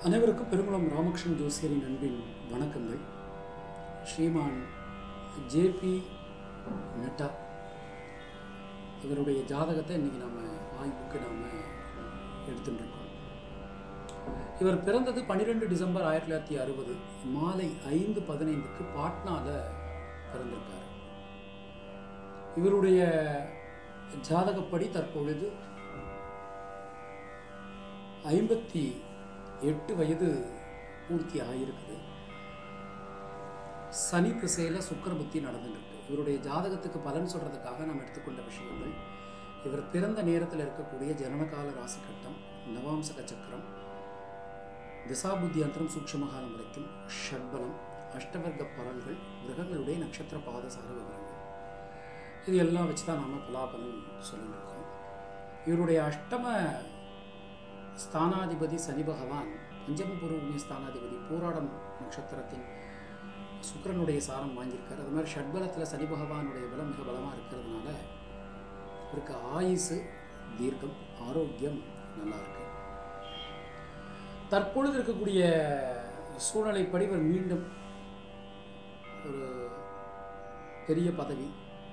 அனைவருக்கும் பெருங்குளம் ராமகிருஷ்ணன் ஜோசியரின் அன்பின் வணக்கங்கள் ஸ்ரீமான் ஜேபி நட்டா இவருடைய ஜாதகத்தை இன்றைக்கி நம்ம ஆய்வுக்கு நாம் எடுத்துட்டு இருக்கோம் இவர் பிறந்தது பன்னிரெண்டு டிசம்பர் ஆயிரத்தி தொள்ளாயிரத்தி அறுபது மாலை ஐந்து பதினைந்துக்கு பாட்னாவில் பிறந்திருக்காரு இவருடைய ஜாதகப்படி தற்பொழுது ஐம்பத்தி எட்டு வயது பூர்த்தி ஆகியிருக்குது சனி திசையில் சுக்கர புத்தி நடந்துருக்கு இவருடைய ஜாதகத்துக்கு பலன் சொல்கிறதுக்காக நாம் எடுத்துக்கொண்ட விஷயங்கள் இவர் பிறந்த நேரத்தில் இருக்கக்கூடிய ஜனனகால ராசி கட்டம் நவாம்சக சக்கரம் திசாபுத்தி அந்தரம் சூக்ஷமகாலம் வரைக்கும் ஷட்பலம் அஷ்டவர்க்க பலன்கள் கிரகங்களுடைய நட்சத்திர பாதசார விவரங்கள் இது எல்லாம் வச்சு தான் நாம் பலாபலன் சொல்லிட்டு இருக்கோம் இவருடைய அஷ்டம ஸ்தானாதிபதி சனி பகவான் பஞ்சம பூர்வபூமி ஸ்தானாதிபதி பூராடம் நட்சத்திரத்தின் சுக்கிரனுடைய சாரம் வாங்கியிருக்காரு அது மாதிரி ஷட்பலத்தில் சனி பகவானுடைய பலம் மிக பலமாக இருக்கிறதுனால இவருக்கு ஆயுசு தீர்க்கம் ஆரோக்கியம் நல்லா இருக்கு தற்பொழுது இருக்கக்கூடிய சூழ்நிலைப்படி இவர் மீண்டும் ஒரு பெரிய பதவி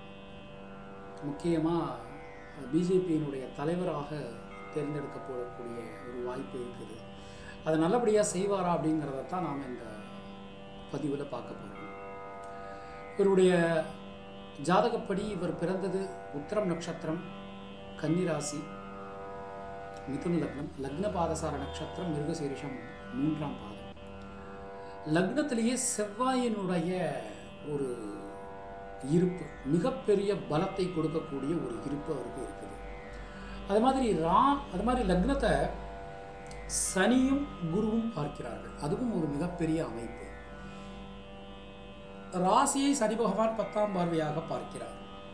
முக்கியமாக பிஜேபியினுடைய தலைவராக தேர்ந்தெடுக்கப்படக்கூடிய ஒரு வாய்ப்பு இருக்குது அதை நல்லபடியாக செய்வாரா அப்படிங்கிறத தான் நாம் இந்த பதிவில் பார்க்க போகிறோம் இவருடைய ஜாதகப்படி இவர் பிறந்தது உத்திரம் நட்சத்திரம் கன்னிராசி மிதுன லக்னம் லக்ன பாதசார நட்சத்திரம் மிருகசீரிஷம் மூன்றாம் பாதம் லக்னத்திலேயே செவ்வாயினுடைய ஒரு இருப்பு மிகப்பெரிய பலத்தை கொடுக்கக்கூடிய ஒரு இருப்பு அவருக்கு இருக்குது அது மாதிரி ரா அது மாதிரி லக்னத்தை சனியும் குருவும் பார்க்கிறார்கள் அதுவும் ஒரு மிகப்பெரிய அமைப்பு ராசியை சனி பகவான் பத்தாம் பார்வையாக பார்க்கிறார்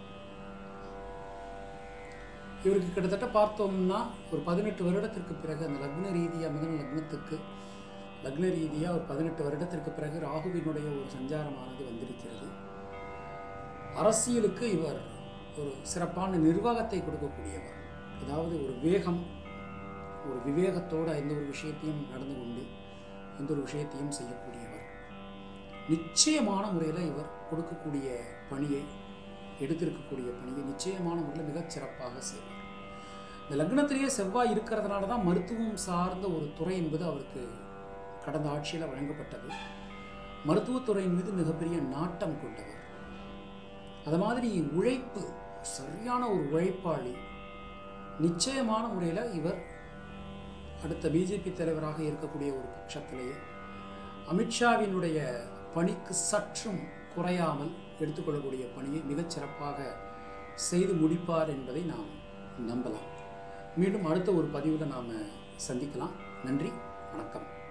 இவருக்கு கிட்டத்தட்ட பார்த்தோம்னா ஒரு பதினெட்டு வருடத்திற்கு பிறகு அந்த லக்ன ரீதியாக மிதன லக்னத்துக்கு லக்ன ரீதியாக ஒரு பதினெட்டு வருடத்திற்கு பிறகு ராகுவினுடைய ஒரு சஞ்சாரமானது வந்திருக்கிறது அரசியலுக்கு இவர் ஒரு சிறப்பான நிர்வாகத்தை கொடுக்கக்கூடியவர் அதாவது ஒரு வேகம் ஒரு விவேகத்தோட எந்த ஒரு விஷயத்தையும் நடந்து கொண்டு எந்த ஒரு விஷயத்தையும் செய்யக்கூடியவர் நிச்சயமான முறையில் இவர் கொடுக்கக்கூடிய பணியை எடுத்திருக்கக்கூடிய பணியை நிச்சயமான முறையில் மிகச் சிறப்பாக செய்வார் இந்த லக்னத்திலேயே செவ்வாய் இருக்கிறதுனால தான் மருத்துவம் சார்ந்த ஒரு துறை என்பது அவருக்கு கடந்த ஆட்சியில் வழங்கப்பட்டது மருத்துவத்துறையின் மீது மிகப்பெரிய நாட்டம் கொண்டவர் அது மாதிரி உழைப்பு சரியான ஒரு உழைப்பாளி நிச்சயமான முறையில் இவர் அடுத்த பிஜேபி தலைவராக இருக்கக்கூடிய ஒரு பட்சத்திலேயே அமித்ஷாவினுடைய பணிக்கு சற்றும் குறையாமல் எடுத்துக்கொள்ளக்கூடிய பணியை மிகச் சிறப்பாக செய்து முடிப்பார் என்பதை நாம் நம்பலாம் மீண்டும் அடுத்த ஒரு பதிவில் நாம் சந்திக்கலாம் நன்றி வணக்கம்